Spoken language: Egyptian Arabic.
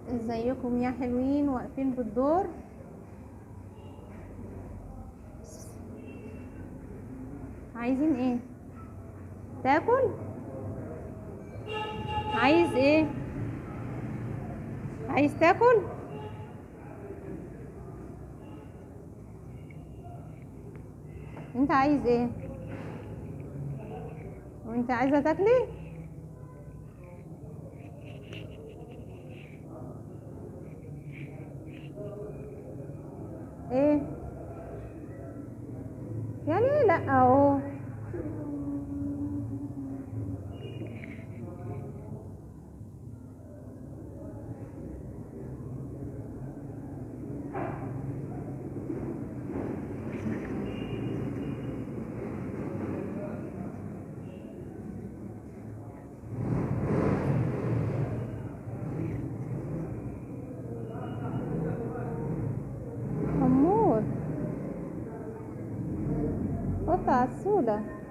ازيكم يا حلوين واقفين بالدور عايزين ايه تاكل عايز ايه عايز تاكل انت عايز ايه وانت عايزه تاكلي ايه يعني لا اهو أمور قطة عسولة